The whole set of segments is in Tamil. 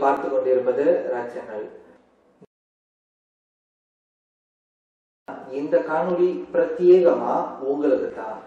பார்த்து கொண்டிருப்பது ரச்சனல் இந்த காணொளி பிரத்யேகமா உங்களுக்கு தான்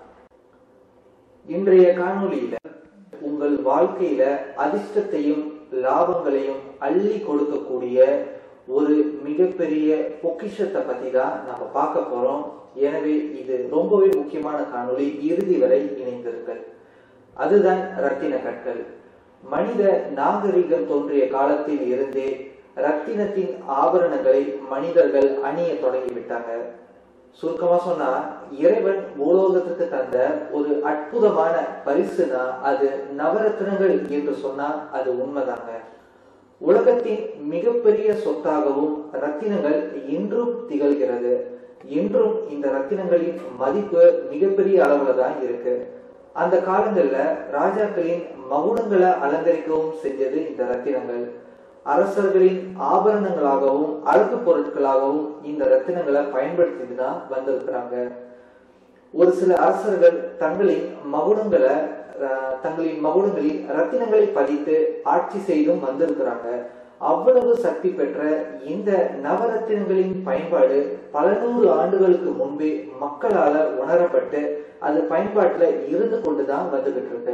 இன்றைய காணொளியில உங்கள் வாழ்க்கையில அதிர்ஷ்டத்தையும் லாபங்களையும் அள்ளி கொடுக்கக்கூடிய ஒரு மிகப்பெரிய பொக்கிஷத்தை பத்தி தான் நம்ம பார்க்க போறோம் எனவே இது ரொம்பவே முக்கியமான காணொளி இறுதி வரை இணைந்திருங்கள் அதுதான் ரத்தின கற்கள் மனித நாகரிகம் தோன்றிய காலத்தில் இருந்தே ரத்தினத்தின் ஆபரணங்களை மனிதர்கள் அணிய தொடங்கிவிட்டாங்க சுருக்கமா சொன்னா இறைவன் பூலோகத்துக்கு தந்த ஒரு அற்புதமான பரிசுனா அது நவரத்னங்கள் என்று சொன்னா அது உண்மைதாங்க உலகத்தின் மிகப்பெரிய சொத்தாகவும் ரத்தினங்கள் இன்றும் திகழ்கிறது இன்றும் இந்த ரத்தினங்களின் மதிப்பு மிகப்பெரிய அளவுல தான் இருக்கு அந்த காலங்கள்ல ராஜாக்களின் மகுடங்களை அலங்கரிக்கவும் செஞ்சது இந்த ரத்தினங்கள் அரசர்களின் ஆபரணங்களாகவும் அழகு பொருட்களாகவும் இந்த ரத்தினங்களை பயன்படுத்திட்டு தான் வந்திருக்கிறாங்க ஒரு சில அரசர்கள் தங்களின் மகுடங்களை அஹ், தங்களின் மகுடங்களில் ரத்தினங்களை பதித்து ஆட்சி செய்தும் வந்திருக்கிறாங்க அவ்வளவு சக்தி பெற்ற இந்த நவரத்தினங்களின் பயன்பாடு பல நூறு ஆண்டுகளுக்கு முன்பே மக்களால உணரப்பட்டு அது பயன்பாட்டுல இருந்து கொண்டுதான் வந்துகிட்டு இருக்கு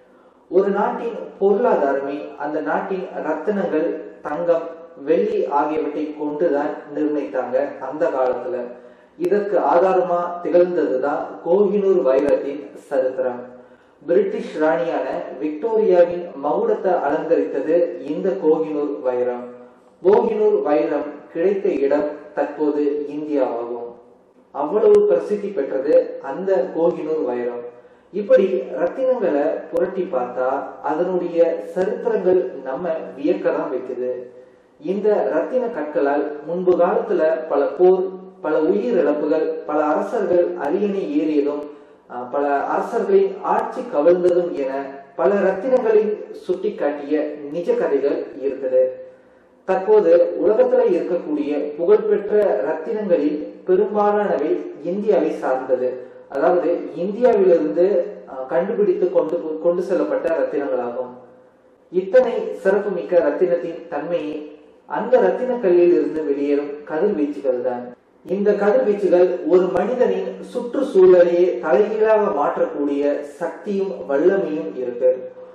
ஒரு நாட்டின் பொருளாதாரமே அந்த நாட்டின் ரத்தினங்கள் தங்கம் வெள்ளி ஆகியவற்றை கொண்டுதான் நிர்ணயித்தாங்க அந்த காலத்துல இதற்கு ஆதாரமா திகழ்ந்ததுதான் கோஹினூர் வைரத்தின் சரித்திரம் பிரிட்டிஷ் ராணியான விக்டோரியாவின் மகுடத்தை அலங்கரித்தது இந்த கோஹினூர் வைரம் கோஹினூர் வைரம் கிடைத்த இடம் தற்போது இந்தியாவாகும் அவ்வளவு பிரசித்தி பெற்றது அந்த கோஹினூர் வைரம் இப்படி ரத்தினங்களை புரட்டி பார்த்தா அதனுடைய சரித்திரங்கள் நம்ம வியக்கதான் வைக்குது இந்த ரத்தின கற்களால் முன்பு காலத்துல பல போர் பல உயிர் இழப்புகள் பல அரசர்கள் அரியணை ஏறியதும் அஹ், பல அரசர்களின் ஆட்சி கவிழ்ந்ததும் என பல ரத்தினங்களின் சுட்டிக்காட்டிய நிஜ கதைகள் இருக்குது தற்போது உலகத்துல இருக்கக்கூடிய புகழ்பெற்ற ரத்தினங்களில் பெரும்பாலானவை இந்தியாவை சார்ந்தது அதாவது இந்தியாவிலிருந்து அஹ், கண்டுபிடித்து கொண்டு கொண்டு செல்லப்பட்ட ரத்தினங்களாகும் இத்தனை சிறப்புமிக்க ரத்தினத்தின் தன்மையை அந்த ரத்தின கல்லில் இருந்து வெளியேறும் கதிர்வீச்சுகள் தான் இந்த கதிர்வீச்சுகள் ஒரு மனிதனின் சுற்றுச்சூழலையே தலைகீழாக மாற்றக்கூடிய சக்தியும் வல்லமையும் இருக்கு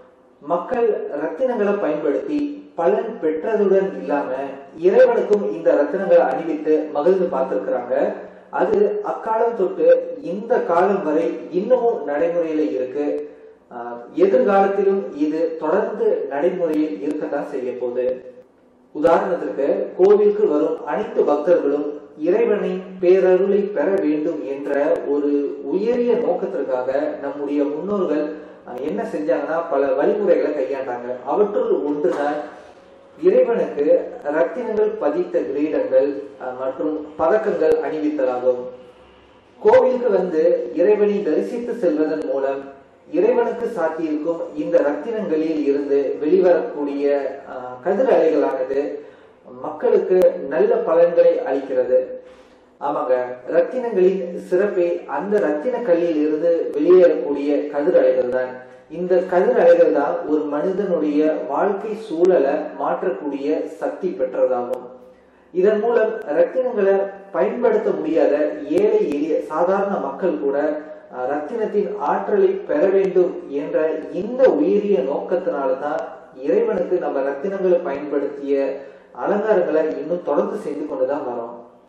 மக்கள் ரத்தினங்களை பயன்படுத்தி பலன் பெற்றதுடன் இல்லாம இறைவனுக்கும் இந்த ரத்தினங்களை அணிவித்து மகிழ்ந்து பார்த்திருக்கிறாங்க அது அக்காலம் தொட்டு இந்த காலம் வரை இன்னமும் நடைமுறையில இருக்கு ஆஹ் எதிர்காலத்திலும் இது தொடர்ந்து நடைமுறையில் இருக்கத்தான் செய்ய போகுது உதாரணத்திற்கு கோவிலுக்கு வரும் அனைத்து பக்தர்களும் இறைவனின் பேரருளை பெற வேண்டும் என்ற ஒரு உயரிய நோக்கத்திற்காக நம்முடைய முன்னோர்கள் அஹ், என்ன செஞ்சாங்கன்னா பல வழிமுறைகளை கையாண்டாங்க அவற்றுள் ஒன்றுதான் இறைவனுக்கு ரத்தினங்கள் பதித்த கிரீடங்கள் அஹ், மற்றும் பதக்கங்கள் அணிவித்தலாகும் கோவிலுக்கு வந்து இறைவனை தரிசித்து செல்வதன் மூலம் இறைவனுக்கு சாத்தியிருக்கும் இந்த ரத்தினங்களில் இருந்து வெளிவரக்கூடிய அஹ், கதிர் அலைகளானது மக்களுக்கு நல்ல பலன்களை அளிக்கிறது ஆமாங்க ரத்தினங்களின் சிறப்பே அந்த ரத்தின கல்லில் இருந்து வெளியேறக்கூடிய கதிர் அலைகள் தான் இந்த கதிர் அலைகள் தான் ஒரு மனிதனுடைய வாழ்க்கை சூழலை மாற்றக்கூடிய சக்தி பெற்றதாகும் இதன் மூலம் ரத்தினங்களை பயன்படுத்த முடியாத ஏழை எளிய சாதாரண மக்கள் கூட அஹ், ரத்தினத்தின் ஆற்றலை பெற வேண்டும் என்ற இந்த உயரிய நோக்கத்தினால்தான் இறைவனுக்கு நம்ம ரத்தினங்களை பயன்படுத்திய அலங்காரங்களை இன்னும் தொடர்ந்து செய்து கொண்டுதான் வரோம்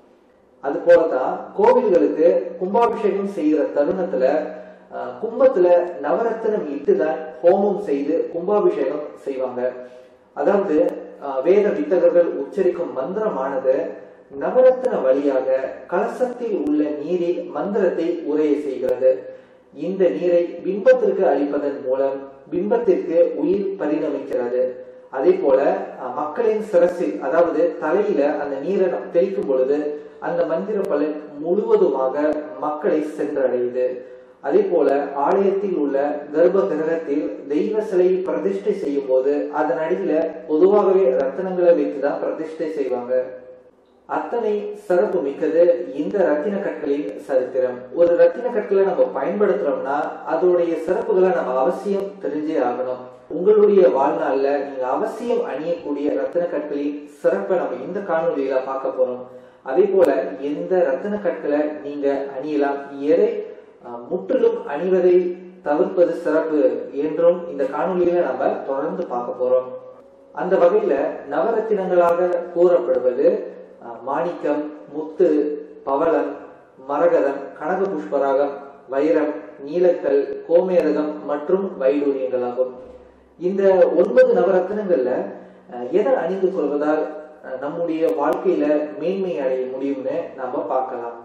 அது போலதான் கோவில்களுக்கு கும்பாபிஷேகம் செய்கிற தருணத்துல அஹ், கும்பத்துல நவரத்தினம் இட்டுதான் ஹோமம் செய்து கும்பாபிஷேகம் செய்வாங்க அதாவது அஹ், வேத வித்தகர்கள் உச்சரிக்கும் மந்திரமானது நவரத்தின வழியாக கலசத்தில் உள்ள நீரில் மந்திரத்தை உரைய செய்கிறது இந்த நீரை பிம்பத்திற்கு அளிப்பதன் மூலம் பிம்பத்திற்கு உயிர் பரிணமிக்கிறது அதே போல அஹ், மக்களின் சிரசில் அதாவது தலையில அந்த நீரை நாம் தெளிக்கும் பொழுது அந்த மந்திர பலன் முழுவதுமாக மக்களை சென்றடையுது அதே போல ஆலயத்தில் உள்ள கர்ப்ப கிரகத்தில் தெய்வ சிலையை பிரதிஷ்டை செய்யும் போது அதன் அடியில பொதுவாகவே ரத்தினங்களை வைத்துதான் பிரதிஷ்டை செய்வாங்க அத்தனை சிறப்பு மிக்கது இந்த ரத்தின கற்களின் சரித்திரம் ஒரு ரத்தின கற்களை நம்ம பயன்படுத்துறோம்னா அதோடைய சிறப்புகளை நம்ம அவசியம் தெரிஞ்சே ஆகணும் உங்களுடைய வாழ்நாள்ல நீங்க அவசியம் அணியக்கூடிய ரத்தின கற்களின் சிறப்பை நம்ம இந்த காணொலியில பார்க்க போறோம் அதே போல எந்த ரத்தின கற்களை நீங்க அணியலாம் எதை அஹ், முற்றிலும் அணிவதை தவிர்ப்பது சிறப்பு என்றும் இந்த காணொலியில நம்ம தொடர்ந்து பார்க்க போறோம் அந்த வகையில நவரத்தினங்களாக கூறப்படுவது அஹ், மாணிக்கம் முத்து பவளம் மரகதம் கனக புஷ்பராகம் வைரம் நீலக்கல் கோமேரகம் மற்றும் வைடூரியங்களாகும் இந்த ஒன்பது நவரத்தினங்கள்ல அஹ், எதை அணிந்து கொள்வதால் அஹ், நம்முடைய வாழ்க்கையில மேன்மை அடைய முடியும்னு நாம பார்க்கலாம்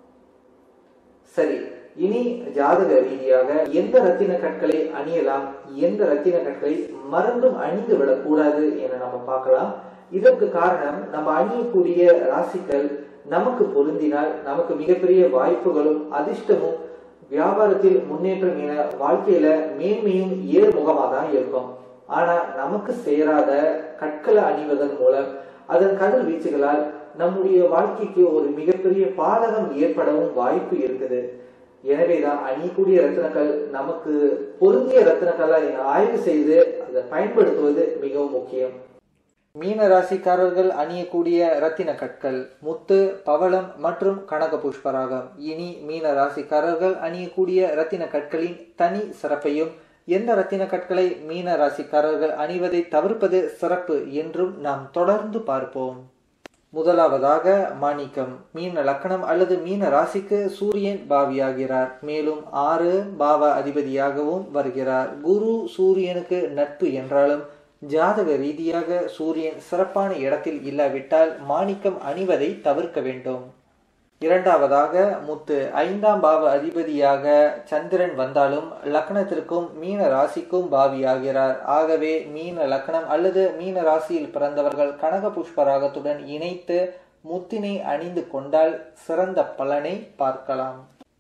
சரி இனி ஜாதக ரீதியாக எந்த ரத்தின கற்களை அணியலாம் எந்த ரத்தின கற்களை மறந்தும் அணிந்து விடக்கூடாது என நம்ம பார்க்கலாம் இதற்கு காரணம் நம்ம அணியக்கூடிய ராசிகள் நமக்கு பொருந்தினால் நமக்கு மிகப்பெரிய வாய்ப்புகளும் அதிர்ஷ்டமும் வியாபாரத்தில் முன்னேற்றம் என வாழ்க்கையில மேன்மையும் ஏறுமுகமாக தான் இருக்கும் ஆனா நமக்கு சேராத கற்களை அணிவதன் மூலம் அதன் கதிர் வீச்சுகளால் நம்முடைய வாழ்க்கைக்கு ஒரு மிகப்பெரிய பாதகம் ஏற்படவும் வாய்ப்பு இருக்குது எனவேதான் அணியக்கூடிய ரத்தினங்கள் நமக்கு பொருந்திய ரத்தினங்களை ஆய்வு செய்து அதை பயன்படுத்துவது மிகவும் முக்கியம் மீன ராசிக்காரர்கள் அணியக்கூடிய ரத்தின கற்கள் முத்து பவளம் மற்றும் கனக புஷ்பராகம் இனி மீன ராசிக்காரர்கள் அணியக்கூடிய ரத்தின கற்களின் தனி சிறப்பையும் எந்த ரத்தின கற்களை மீன ராசிக்காரர்கள் அணிவதை தவிர்ப்பது சிறப்பு என்றும் நாம் தொடர்ந்து பார்ப்போம் முதலாவதாக மாணிக்கம் மீன லக்கணம் அல்லது மீன ராசிக்கு சூரியன் பாவியாகிறார் மேலும் ஆறு பாவ அதிபதியாகவும் வருகிறார் குரு சூரியனுக்கு நட்பு என்றாலும் ஜாதக ரீதியாக சூரியன் சிறப்பான இடத்தில் இல்லாவிட்டால் மாணிக்கம் அணிவதை தவிர்க்க வேண்டும் இரண்டாவதாக முத்து ஐந்தாம் பாவ அதிபதியாக சந்திரன் வந்தாலும் லக்னத்திற்கும் மீன ராசிக்கும் பாவியாகிறார் ஆகவே மீன லக்னம் அல்லது மீன ராசியில் பிறந்தவர்கள் கனக புஷ்பராகத்துடன் இணைத்து முத்தினை அணிந்து கொண்டால் சிறந்த பலனை பார்க்கலாம்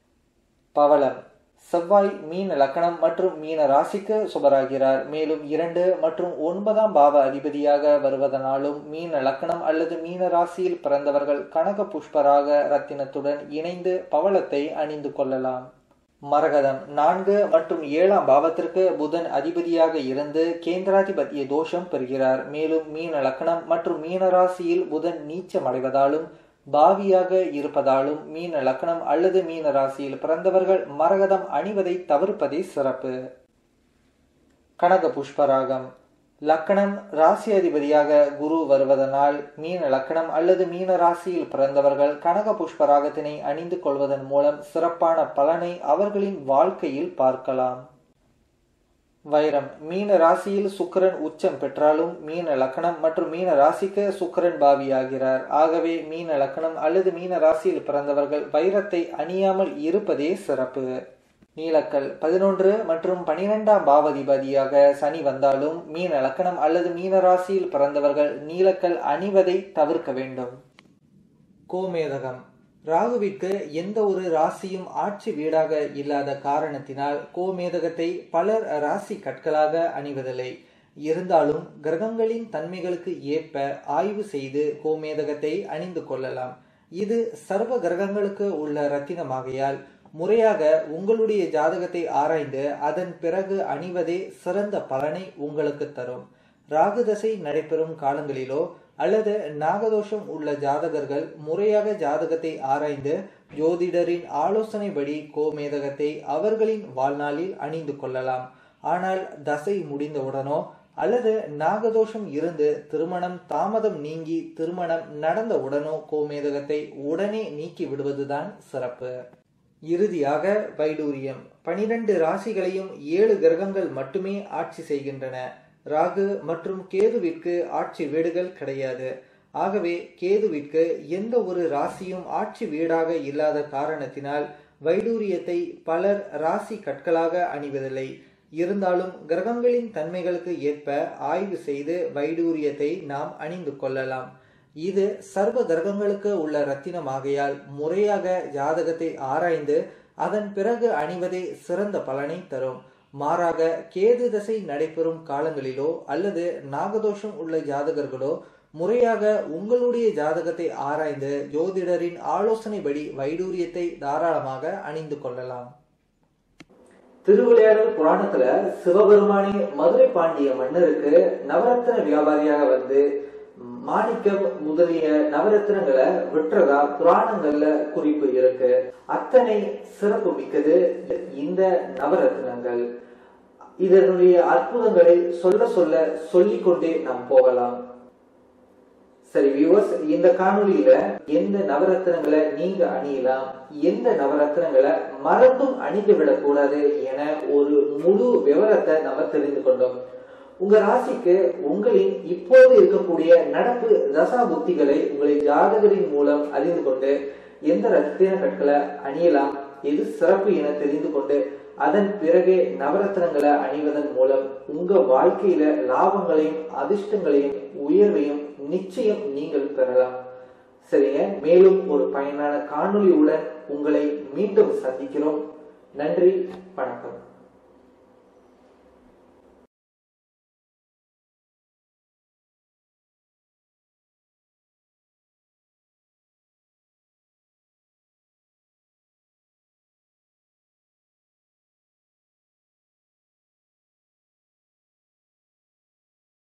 பவளம் செவ்வாய் மீன லக்கணம் மற்றும் மீன ராசிக்கு சுபராகிறார் மேலும் இரண்டு மற்றும் ஒன்பதாம் பாவ அதிபதியாக வருவதனாலும் மீன லக்கணம் அல்லது மீன ராசியில் பிறந்தவர்கள் கனக புஷ்பராக ரத்தினத்துடன் இணைந்து பவளத்தை அணிந்து கொள்ளலாம் மரகதம் நான்கு மற்றும் ஏழாம் பாவத்திற்கு புதன் அதிபதியாக இருந்து கேந்திராதிபத்திய தோஷம் பெறுகிறார் மேலும் மீன லக்கணம் மற்றும் மீன ராசியில் புதன் நீச்சமடைவதாலும் பாவியாக இருப்பதாலும் மீன லக்கணம் அல்லது மீன ராசியில் பிறந்தவர்கள் மரகதம் அணிவதை தவிர்ப்பதே சிறப்பு கனக புஷ்பராகம் லக்கணம் ராசி அதிபதியாக குரு வருவதனால் மீன லக்கணம் அல்லது மீன ராசியில் பிறந்தவர்கள் கனக புஷ்பராகத்தினை அணிந்து கொள்வதன் மூலம் சிறப்பான பலனை அவர்களின் வாழ்க்கையில் பார்க்கலாம் வைரம் மீன ராசியில் சுக்கிரன் உச்சம் பெற்றாலும் மீன லக்கணம் மற்றும் மீன ராசிக்கு சுக்கிரன் பாவியாகிறார் ஆகவே மீன லக்கணம் அல்லது மீன ராசியில் பிறந்தவர்கள் வைரத்தை அணியாமல் இருப்பதே சிறப்பு நீலக்கல் பதினொன்று மற்றும் பனிரெண்டாம் பாவதிபதியாக சனி வந்தாலும் மீன லக்கணம் அல்லது மீன ராசியில் பிறந்தவர்கள் நீலக்கல் அணிவதை தவிர்க்க வேண்டும் கோமேதகம் ராகுவிற்கு எந்த ஒரு ராசியும் ஆட்சி வீடாக இல்லாத காரணத்தினால் கோமேதகத்தை பலர் ராசி கற்களாக அணிவதில்லை இருந்தாலும் கிரகங்களின் தன்மைகளுக்கு ஏற்ப ஆய்வு செய்து கோமேதகத்தை அணிந்து கொள்ளலாம் இது சர்வ கிரகங்களுக்கு உள்ள ரத்தினமாகையால் முறையாக உங்களுடைய ஜாதகத்தை ஆராய்ந்து அதன் பிறகு அணிவதே சிறந்த பலனை உங்களுக்கு தரும் ராகு தசை நடைபெறும் காலங்களிலோ அல்லது நாகதோஷம் உள்ள ஜாதகர்கள் முறையாக ஜாதகத்தை ஆராய்ந்து ஜோதிடரின் ஆலோசனைப்படி கோமேதகத்தை அவர்களின் வாழ்நாளில் அணிந்து கொள்ளலாம் ஆனால் தசை முடிந்தவுடனோ அல்லது நாகதோஷம் இருந்து திருமணம் தாமதம் நீங்கி திருமணம் நடந்தவுடனோ கோமேதகத்தை உடனே நீக்கி விடுவதுதான் சிறப்பு இறுதியாக வைடூரியம் பனிரெண்டு ராசிகளையும் ஏழு கிரகங்கள் மட்டுமே ஆட்சி செய்கின்றன ராகு மற்றும் கேதுவிற்கு ஆட்சி வீடுகள் கிடையாது ஆகவே கேதுவிற்கு எந்த ஒரு ராசியும் ஆட்சி வீடாக இல்லாத காரணத்தினால் வைடூரியத்தை பலர் ராசி கற்களாக அணிவதில்லை இருந்தாலும் கிரகங்களின் தன்மைகளுக்கு ஏற்ப ஆய்வு செய்து வைடூரியத்தை நாம் அணிந்து கொள்ளலாம் இது சர்வ கிரகங்களுக்கு உள்ள ரத்தினமாகையால் முறையாக ஜாதகத்தை ஆராய்ந்து அதன் பிறகு அணிவதே சிறந்த பலனை தரும் மாறாக கேது தசை நடைபெறும் காலங்களிலோ அல்லது நாகதோஷம் உள்ள ஜாதகர்களோ முறையாக உங்களுடைய ஜாதகத்தை ஆராய்ந்து ஜோதிடரின் ஆலோசனைப்படி வைடூரியத்தை தாராளமாக அணிந்து கொள்ளலாம் திருவிளையாடல் புராணத்துல சிவபெருமானி மதுரை பாண்டிய மன்னருக்கு நவரத்ன வியாபாரியாக வந்து மாணிக்கம் முதலிய நவரத்னங்களை விற்றதா புராணங்கள்ல குறிப்பு இருக்கு அத்தனை சிறப்பு மிக்கது இந்த நவரத்னங்கள் இதனுடைய அற்புதங்களை சொல்ல சொல்ல சொல்லிக் கொண்டே நாம் போகலாம் சரி வியூவர்ஸ் இந்த காணொலியில எந்த நவரத்னங்களை நீங்க அணியலாம் எந்த நவரத்னங்களை மறந்தும் அணிந்து விடக்கூடாது என ஒரு முழு விவரத்தை நம்ம தெரிந்து கொண்டோம் உங்க ராசிக்கு உங்களின் இப்போது இருக்கக்கூடிய நடப்பு தசா புத்திகளை உங்களை ஜாதகரின் மூலம் அறிந்து கொண்டு எந்த ரத்தின கற்களை அணியலாம் எது சிறப்பு என தெரிந்து கொண்டு அதன் பிறகே நவரத்னங்களை அணிவதன் மூலம் உங்க வாழ்க்கையில லாபங்களையும் அதிர்ஷ்டங்களையும் உயர்வையும் நிச்சயம் நீங்கள் பெறலாம் சரிங்க மேலும் ஒரு பயனான காணொளியுடன் உங்களை மீண்டும் சந்திக்கிறோம் நன்றி வணக்கம்